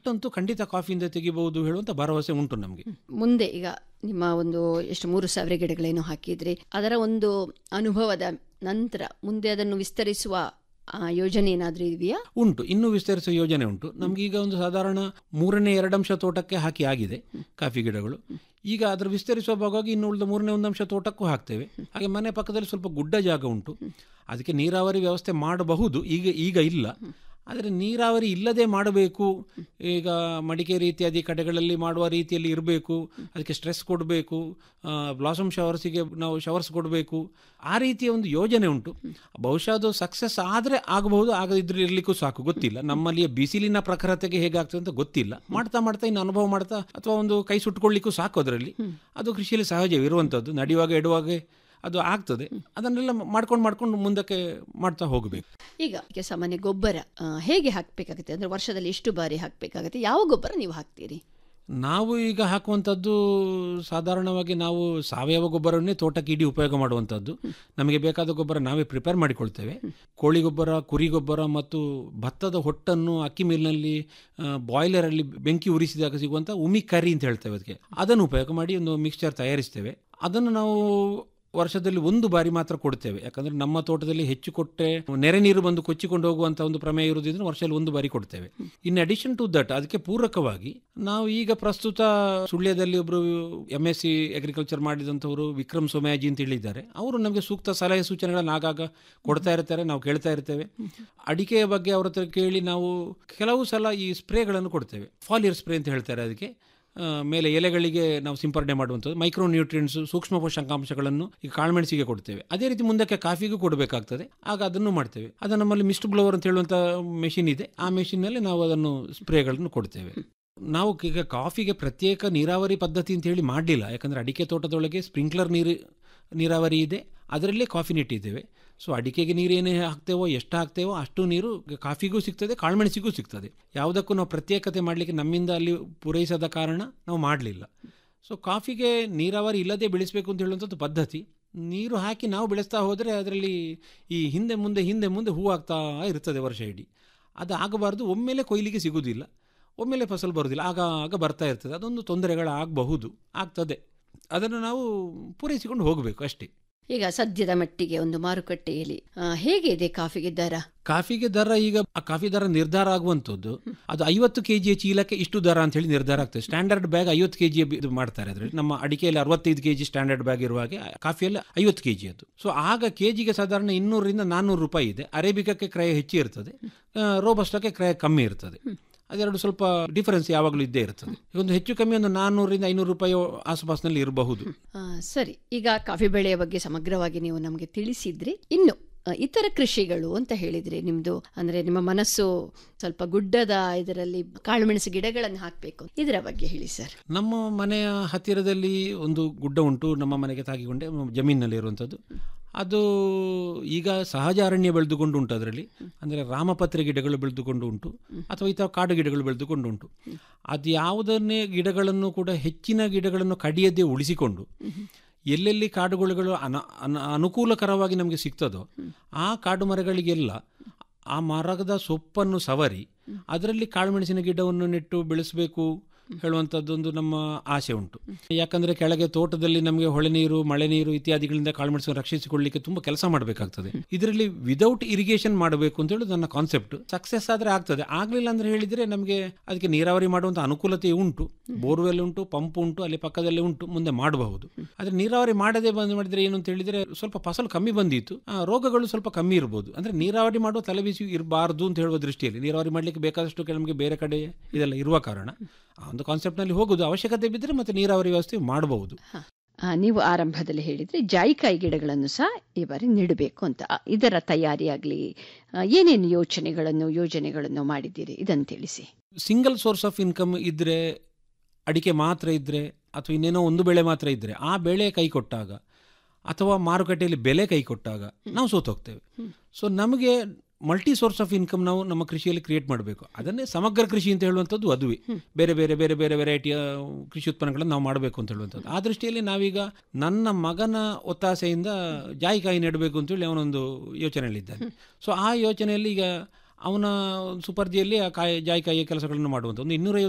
ಅಂತೂ ಖಂಡಿತ ಕಾಫಿಯಿಂದ ತೆಗಿಬಹುದು ಹೇಳುವಂತ ಭರವಸೆ ಉಂಟು ನಮಗೆ ಮುಂದೆ ಈಗ ನಿಮ್ಮ ಒಂದು ಎಷ್ಟು ಮೂರು ಸಾವಿರ ಗಿಡಗಳೇನೋ ಹಾಕಿದ್ರಿ ಅದರ ಒಂದು ಅನುಭವದ ನಂತರ ಮುಂದೆ ಅದನ್ನು ವಿಸ್ತರಿಸುವ ಆ, ಯೋಜನೆ ಏನಾದರೂ ಇದೆಯಾ ಉಂಟು ಇನ್ನೂ ವಿಸ್ತರಿಸುವ ಯೋಜನೆ ಉಂಟು ನಮ್ಗೆ ಈಗ ಒಂದು ಸಾಧಾರಣ ಮೂರನೇ ಎರಡಂಶ ತೋಟಕ್ಕೆ ಹಾಕಿ ಆಗಿದೆ ಕಾಫಿ ಗಿಡಗಳು ಈಗ ಅದರ ವಿಸ್ತರಿಸುವ ಭಾಗವಾಗಿ ಇನ್ನು ಉಳಿದ ಮೂರನೇ ಒಂದು ಅಂಶ ತೋಟಕ್ಕೂ ಹಾಕ್ತೇವೆ ಹಾಗೆ ಮನೆ ಪಕ್ಕದಲ್ಲಿ ಸ್ವಲ್ಪ ಗುಡ್ಡ ಜಾಗ ಉಂಟು ಅದಕ್ಕೆ ನೀರಾವರಿ ವ್ಯವಸ್ಥೆ ಮಾಡಬಹುದು ಈಗ ಈಗ ಇಲ್ಲ ಆದರೆ ನೀರಾವರಿ ಇಲ್ಲದೆ ಮಾಡಬೇಕು ಈಗ ಮಡಿಕೇರಿ ಇತ್ಯಾದಿ ಕಡೆಗಳಲ್ಲಿ ಮಾಡುವ ರೀತಿಯಲ್ಲಿ ಇರಬೇಕು ಅದಕ್ಕೆ ಸ್ಟ್ರೆಸ್ ಕೊಡಬೇಕು ಬ್ಲಾಸಮ್ ಶವರ್ಸಿಗೆ ನಾವು ಶವರ್ಸ್ ಕೊಡಬೇಕು ಆ ರೀತಿಯ ಒಂದು ಯೋಜನೆ ಉಂಟು ಬಹುಶಃ ಅದು ಸಕ್ಸಸ್ ಆದರೆ ಆಗಬಹುದು ಆಗದಿದ್ರೆ ಇರಲಿಕ್ಕೂ ಸಾಕು ಗೊತ್ತಿಲ್ಲ ನಮ್ಮಲ್ಲಿಯ ಬಿಸಿಲಿನ ಪ್ರಖರತೆಗೆ ಹೇಗಾಗ್ತದೆ ಅಂತ ಗೊತ್ತಿಲ್ಲ ಮಾಡ್ತಾ ಮಾಡ್ತಾ ಇನ್ನು ಅನುಭವ ಮಾಡ್ತಾ ಅಥವಾ ಒಂದು ಕೈ ಸುಟ್ಕೊಳ್ಳಿಕ್ಕೂ ಸಾಕು ಅದರಲ್ಲಿ ಅದು ಕೃಷಿಯಲ್ಲಿ ಸಹಜವಿರುವಂಥದ್ದು ನಡೆಯುವಾಗ ಇಡುವಾಗ ಅದು ಆಗ್ತದೆ ಅದನ್ನೆಲ್ಲ ಮಾಡ್ಕೊಂಡು ಮಾಡ್ಕೊಂಡು ಮುಂದಕ್ಕೆ ಮಾಡ್ತಾ ಹೋಗಬೇಕು ಈಗ ಈಗ ಸಾಮಾನ್ಯ ಗೊಬ್ಬರ ಆ, ಹೇಗೆ ಹಾಕಬೇಕಾಗುತ್ತೆ ಅಂದರೆ ವರ್ಷದಲ್ಲಿ ಎಷ್ಟು ಬಾರಿ ಹಾಕಬೇಕಾಗುತ್ತೆ ಯಾವ ಗೊಬ್ಬರ ನೀವು ಹಾಕ್ತೀರಿ ನಾವು ಈಗ ಹಾಕುವಂಥದ್ದು ಸಾಧಾರಣವಾಗಿ ನಾವು ಸಾವಯವ ಗೊಬ್ಬರವನ್ನೇ ತೋಟಕ್ಕೆ ಇಡೀ ಉಪಯೋಗ ಮಾಡುವಂಥದ್ದು ನಮಗೆ ಬೇಕಾದ ಗೊಬ್ಬರ ನಾವೇ ಪ್ರಿಪೇರ್ ಮಾಡಿಕೊಳ್ತೇವೆ ಕೋಳಿ ಗೊಬ್ಬರ ಕುರಿ ಗೊಬ್ಬರ ಮತ್ತು ಭತ್ತದ ಹೊಟ್ಟನ್ನು ಅಕ್ಕಿ ಮಿಲ್ನಲ್ಲಿ ಬಾಯ್ಲರಲ್ಲಿ ಬೆಂಕಿ ಉರಿಸಿದಾಗ ಸಿಗುವಂಥ ಉಮಿ ಕರಿ ಅಂತ ಹೇಳ್ತೇವೆ ಅದಕ್ಕೆ ಅದನ್ನು ಉಪಯೋಗ ಮಾಡಿ ಒಂದು ಮಿಕ್ಸ್ಚರ್ ತಯಾರಿಸ್ತೇವೆ ಅದನ್ನು ನಾವು ವರ್ಷದಲ್ಲಿ ಒಂದು ಬಾರಿ ಮಾತ್ರ ಕೊಡ್ತೇವೆ ಯಾಕಂದ್ರೆ ನಮ್ಮ ತೋಟದಲ್ಲಿ ಹೆಚ್ಚು ಕೊಟ್ಟರೆ ನೆರೆ ನೀರು ಬಂದು ಕೊಚ್ಚಿಕೊಂಡು ಹೋಗುವಂತ ಒಂದು ಪ್ರಮೇಯ ಇರುವುದರಿಂದ ವರ್ಷದಲ್ಲಿ ಒಂದು ಬಾರಿ ಕೊಡ್ತೇವೆ ಇನ್ ಅಡಿಷನ್ ಟು ದಟ್ ಅದಕ್ಕೆ ಪೂರಕವಾಗಿ ನಾವು ಈಗ ಪ್ರಸ್ತುತ ಸುಳ್ಯದಲ್ಲಿ ಒಬ್ರು ಎಂ ಎಸ್ ಸಿ ಅಗ್ರಿಕಲ್ಚರ್ ಮಾಡಿದಂಥವರು ವಿಕ್ರಮ್ ಸೋಮಯಾಜಿ ಅಂತ ಹೇಳಿದ್ದಾರೆ ಅವರು ನಮಗೆ ಸೂಕ್ತ ಸಲಹೆ ಸೂಚನೆಗಳನ್ನು ಆಗಾಗ ಕೊಡ್ತಾ ಇರ್ತಾರೆ ನಾವು ಕೇಳ್ತಾ ಇರ್ತೇವೆ ಅಡಿಕೆಯ ಬಗ್ಗೆ ಅವ್ರ ಹತ್ರ ಕೇಳಿ ನಾವು ಕೆಲವು ಸಲ ಈ ಸ್ಪ್ರೇಗಳನ್ನು ಕೊಡ್ತೇವೆ ಫಾಲಿಯರ್ ಸ್ಪ್ರೇ ಅಂತ ಹೇಳ್ತಾರೆ ಅದಕ್ಕೆ ಆ, ಮೇಲೆ ಎಲೆಗಳಿಗೆ ನಾವು ಸಿಂಪರಣೆ ಮಾಡುವಂಥದ್ದು ಮೈಕ್ರೋ ನ್ಯೂಟ್ರಿಯೆಂಟ್ಸ್ ಸೂಕ್ಷ್ಮ ಪೋಷಕಾಂಶಗಳನ್ನು ಈಗ ಕಾಳುಮೆಣಸಿಗೆ ಕೊಡ್ತೇವೆ ಅದೇ ರೀತಿ ಮುಂದಕ್ಕೆ ಕಾಫಿಗೂ ಕೊಡಬೇಕಾಗ್ತದೆ ಆಗ ಅದನ್ನು ಮಾಡ್ತೇವೆ ಅದು ನಮ್ಮಲ್ಲಿ ಮಿಸ್ಟ್ ಬ್ಲೋವರ್ ಅಂತ ಹೇಳುವಂಥ ಮೆಷಿನ್ ಇದೆ ಆ ಮೆಷಿನ್ನಲ್ಲಿ ನಾವು ಅದನ್ನು ಸ್ಪ್ರೇಗಳನ್ನು ಕೊಡ್ತೇವೆ ನಾವು ಈಗ ಕಾಫಿಗೆ ಪ್ರತ್ಯೇಕ ನೀರಾವರಿ ಪದ್ಧತಿ ಅಂತ ಹೇಳಿ ಮಾಡಲಿಲ್ಲ ಯಾಕಂದರೆ ಅಡಿಕೆ ತೋಟದೊಳಗೆ ಸ್ಪ್ರಿಂಕ್ಲರ್ ನೀರು ನೀರಾವರಿ ಇದೆ ಅದರಲ್ಲೇ ಕಾಫಿ ನೆಟ್ಟಿದ್ದೇವೆ ಸೊ ಅಡಿಕೆಗೆ ನೀರು ಏನೇ ಹಾಕ್ತೇವೋ ಎಷ್ಟು ಹಾಕ್ತೇವೋ ಅಷ್ಟು ನೀರು ಕಾಫಿಗೂ ಸಿಗ್ತದೆ ಕಾಳುಮೆಣಸಿಗೂ ಸಿಗ್ತದೆ ಯಾವುದಕ್ಕೂ ನಾವು ಪ್ರತ್ಯೇಕತೆ ಮಾಡಲಿಕ್ಕೆ ನಮ್ಮಿಂದ ಅಲ್ಲಿ ಪೂರೈಸದ ಕಾರಣ ನಾವು ಮಾಡಲಿಲ್ಲ ಸೊ ಕಾಫಿಗೆ ನೀರಾವರಿ ಇಲ್ಲದೆ ಬೆಳೆಸಬೇಕು ಅಂತ ಹೇಳುವಂಥದ್ದು ಪದ್ಧತಿ ನೀರು ಹಾಕಿ ನಾವು ಬೆಳೆಸ್ತಾ ಹೋದರೆ ಅದರಲ್ಲಿ ಈ ಹಿಂದೆ ಮುಂದೆ ಹಿಂದೆ ಮುಂದೆ ಹೂ ಆಗ್ತಾ ಇರ್ತದೆ ವರ್ಷ ಇಡೀ ಅದು ಆಗಬಾರ್ದು ಒಮ್ಮೆಲೆ ಕೊಯ್ಲಿಗೆ ಸಿಗುವುದಿಲ್ಲ ಒಮ್ಮೆಲೆ ಫಸಲು ಬರೋದಿಲ್ಲ ಆಗ ಆಗ ಬರ್ತಾ ಇರ್ತದೆ ಅದೊಂದು ತೊಂದರೆಗಳಾಗಬಹುದು ಆಗ್ತದೆ ಅದನ್ನು ನಾವು ಪೂರೈಸಿಕೊಂಡು ಹೋಗಬೇಕು ಅಷ್ಟೇ ಈಗ ಸದ್ಯದ ಮಟ್ಟಿಗೆ ಒಂದು ಮಾರುಕಟ್ಟೆಯಲ್ಲಿ ಆ, ಹೇಗೆ ಇದೆ ಕಾಫಿಗೆ ದರ ಕಾಫಿಗೆ ದರ ಈಗ ಆ ಕಾಫಿ ದರ ನಿರ್ಧಾರ ಆಗುವಂಥದ್ದು ಅದು ಐವತ್ತು ಕೆ ಜಿಯ ಚೀಲಕ್ಕೆ ಇಷ್ಟು ದರ ಅಂತ ಹೇಳಿ ನಿರ್ಧಾರ ಆಗ್ತದೆ ಸ್ಟ್ಯಾಂಡರ್ಡ್ ಬ್ಯಾಗ್ ಐವತ್ತು ಕೆ ಜಿ ಇದು ಮಾಡ್ತಾರೆ ಅದರಲ್ಲಿ ನಮ್ಮ ಅಡಿಕೆಯಲ್ಲಿ ಅರವತ್ತೈದು ಕೆ ಜಿ ಸ್ಟ್ಯಾಂಡರ್ಡ್ ಬ್ಯಾಗ್ ಇರುವ ಹಾಗೆ ಕಾಫಿಯಲ್ಲಿ ಐವತ್ತು ಕೆ ಜಿ ಅದು ಸೊ ಆಗ ಕೆ ಜಿಗೆ ಸಾಧಾರಣ ಇನ್ನೂರರಿಂದ ನಾನ್ನೂರು ರೂಪಾಯಿ ಇದೆ ಅರೇಬಿಕಕ್ಕೆ ಕ್ರಯ ಹೆಚ್ಚು ಇರ್ತದೆ ಆ, ರೋಬಸ್ಟಕ್ಕೆ ಕ್ರಯ ಕಮ್ಮಿ ಇರ್ತದೆ ಅದೆರಡು ಸ್ವಲ್ಪ ಡಿಫರೆನ್ಸ್ ಯಾವಾಗಲೂ ಇದ್ದೇ ಇರ್ತದೆ ಈಗ ಒಂದು ಹೆಚ್ಚು ಕಮ್ಮಿ ಒಂದು ನಾನ್ನೂರರಿಂದ ಐನೂರು ರೂಪಾಯಿ ಆಸುಪಾಸಿನಲ್ಲಿ ಇರಬಹುದು ಆ, ಸರಿ ಈಗ ಕಾಫಿ ಬೆಳೆಯ ಬಗ್ಗೆ ಸಮಗ್ರವಾಗಿ ನೀವು ನಮಗೆ ತಿಳಿಸಿದ್ರಿ ಇನ್ನು ಆ, ಇತರ ಕೃಷಿಗಳು ಅಂತ ಹೇಳಿದ್ರಿ ನಿಮ್ದು ಅಂದ್ರೆ ನಿಮ್ಮ ಮನಸ್ಸು ಸ್ವಲ್ಪ ಗುಡ್ಡದ ಇದರಲ್ಲಿ ಕಾಳುಮೆಣಸು ಗಿಡಗಳನ್ನು ಹಾಕಬೇಕು ಇದರ ಬಗ್ಗೆ ಹೇಳಿ ಸರ್ ನಮ್ಮ ಮನೆಯ ಹತ್ತಿರದಲ್ಲಿ ಒಂದು ಗುಡ್ಡ ಉಂಟು ನಮ್ಮ ಮನೆಗೆ ತಾಗಿಕೊಂಡೆ ಜಮೀನಿನಲ್ಲಿ ಇರುವಂಥದ್ದು ಅದು ಈಗ ಸಹಜ ಅರಣ್ಯ ಬೆಳೆದುಕೊಂಡು ಉಂಟು ಅದರಲ್ಲಿ ಅಂದರೆ ರಾಮಪತ್ರೆ ಗಿಡಗಳು ಬೆಳೆದುಕೊಂಡು ಉಂಟು ಅಥವಾ ಈ ಥರ ಕಾಡು ಗಿಡಗಳು ಬೆಳೆದುಕೊಂಡು ಉಂಟು ಅದು ಯಾವುದನ್ನೇ ಗಿಡಗಳನ್ನು ಕೂಡ ಹೆಚ್ಚಿನ ಗಿಡಗಳನ್ನು ಕಡಿಯದೆ ಉಳಿಸಿಕೊಂಡು ಎಲ್ಲೆಲ್ಲಿ ಕಾಡುಗಳು ಅನ ಅನ- ಅನುಕೂಲಕರವಾಗಿ ನಮಗೆ ಸಿಗ್ತದೋ ಆ ಕಾಡು ಮರಗಳಿಗೆಲ್ಲ ಆ ಮರದ ಸೊಪ್ಪನ್ನು ಸವರಿ ಅದರಲ್ಲಿ ಕಾಳುಮೆಣಸಿನ ಗಿಡವನ್ನು ನೆಟ್ಟು ಬೆಳೆಸಬೇಕು ಹೇಳುವಂಥದ್ದೊಂದು ನಮ್ಮ ಆಸೆ ಉಂಟು ಯಾಕಂದರೆ ಕೆಳಗೆ ತೋಟದಲ್ಲಿ ನಮಗೆ ಹೊಳೆ ನೀರು ಮಳೆ ನೀರು ಇತ್ಯಾದಿಗಳಿಂದ ಕಾಳುಮೆಣಸನ್ನು ರಕ್ಷಿಸಿಕೊಳ್ಳಲಿಕ್ಕೆ ತುಂಬ ಕೆಲಸ ಮಾಡಬೇಕಾಗ್ತದೆ ಇದರಲ್ಲಿ ವಿದೌಟ್ ಇರಿಗೇಷನ್ ಮಾಡಬೇಕು ಅಂತ ಹೇಳಿ ನನ್ನ ಕಾನ್ಸೆಪ್ಟ್ ಸಕ್ಸಸ್ ಆದರೆ ಆಗ್ತದೆ ಆಗಲಿಲ್ಲ ಅಂದ್ರೆ ಹೇಳಿದರೆ ನಮಗೆ ಅದಕ್ಕೆ ನೀರಾವರಿ ಮಾಡುವಂಥ ಅನುಕೂಲತೆ ಉಂಟು ಬೋರ್ವೆಲ್ ಉಂಟು ಪಂಪ್ ಉಂಟು ಅಲ್ಲಿ ಪಕ್ಕದಲ್ಲೇ ಉಂಟು ಮುಂದೆ ಮಾಡಬಹುದು ಆದರೆ ನೀರಾವರಿ ಮಾಡದೆ ಬಂದು ಮಾಡಿದರೆ ಏನು ಅಂತ ಹೇಳಿದರೆ ಸ್ವಲ್ಪ ಫಸಲು ಕಮ್ಮಿ ಬಂದಿತ್ತು ಆ, ರೋಗಗಳು ಸ್ವಲ್ಪ ಕಮ್ಮಿ ಇರ್ಬೋದು ಅಂದರೆ ನೀರಾವರಿ ಮಾಡುವ ತಲೆಬಿಸಿ ಇರಬಾರ್ದು ಅಂತ ಹೇಳುವ ದೃಷ್ಟಿಯಲ್ಲಿ ನೀರಾವರಿ ಮಾಡಲಿಕ್ಕೆ ಬೇಕಾದಷ್ಟು ಕೆ- ನಮಗೆ ಬೇರೆ ಕಡೆ ಇದೆಲ್ಲ ಇರುವ ಕಾರಣ ಆ ಒಂದು ಕಾನ್ಸೆಪ್ಟ್ನಲ್ಲಿ ಹೋಗೋದು ಅವಶ್ಯಕತೆ ಬಿದ್ದರೆ ಮತ್ತೆ ನೀರಾವರಿ ವ್ಯವಸ್ಥೆ ಮಾಡಬಹುದು ಆ, ನೀವು ಆರಂಭದಲ್ಲಿ ಹೇಳಿದ್ರೆ ಜಾಯಿಕಾಯಿ ಗಿಡಗಳನ್ನು ಸಹ ಈ ಬಾರಿ ನೆಡಬೇಕು ಅಂತ ಆ, ಇದರ ತಯಾರಿಯಾಗಲಿ ಏನೇನು ಯೋಚನೆಗಳನ್ನು ಯೋಜನೆಗಳನ್ನು ಮಾಡಿದ್ದೀರಿ ಇದನ್ನು ತಿಳಿಸಿ ಸಿಂಗಲ್ ಸೋರ್ಸ್ ಆಫ್ ಇನ್ಕಮ್ ಇದ್ದರೆ ಅಡಿಕೆ ಮಾತ್ರ ಇದ್ದರೆ ಅಥವಾ ಇನ್ನೇನೋ ಒಂದು ಬೆಳೆ ಮಾತ್ರ ಇದ್ದರೆ ಆ ಬೆಳೆ ಕೈ ಕೊಟ್ಟಾಗ ಅಥವಾ ಮಾರುಕಟ್ಟೆಯಲ್ಲಿ ಬೆಲೆ ಕೈ ಕೊಟ್ಟಾಗ ನಾವು ಸೋತು ಹೋಗ್ತೇವೆ ಸೊ ನಮಗೆ ಮಲ್ಟಿ ಸೋರ್ಸ್ ಆಫ್ ಇನ್ಕಮ್ ನಾವು ನಮ್ಮ ಕೃಷಿಯಲ್ಲಿ ಕ್ರಿಯೇಟ್ ಮಾಡಬೇಕು ಅದನ್ನೇ ಸಮಗ್ರ ಕೃಷಿ ಅಂತ ಹೇಳುವಂಥದ್ದು ಅದುವೇ ಬೇರೆ ಬೇರೆ ಬೇರೆ ಬೇರೆ ವೆರೈಟಿಯ ಕೃಷಿ ಉತ್ಪನ್ನಗಳನ್ನು ನಾವು ಮಾಡಬೇಕು ಅಂತ ಹೇಳುವಂಥದ್ದು ಆ ದೃಷ್ಟಿಯಲ್ಲಿ ನಾವೀಗ ನನ್ನ ಮಗನ ಒತ್ತಾಸೆಯಿಂದ ಜಾಯಿಕಾಯಿ ನೆಡಬೇಕು ಅಂತೇಳಿ ಅವನೊಂದು ಯೋಚನೆಯಲ್ಲಿದ್ದಾನೆ ಸೊ ಆ ಯೋಚನೆಯಲ್ಲಿ ಈಗ ಅವನ ಸುಪರ್ದಿಯಲ್ಲಿ ಆ ಕಾಯಿ ಜಾಯಿಕಾಯಿಯ ಕೆಲಸಗಳನ್ನು ಮಾಡುವಂಥ ಒಂದು ಇನ್ನೂರೈವತ್ತು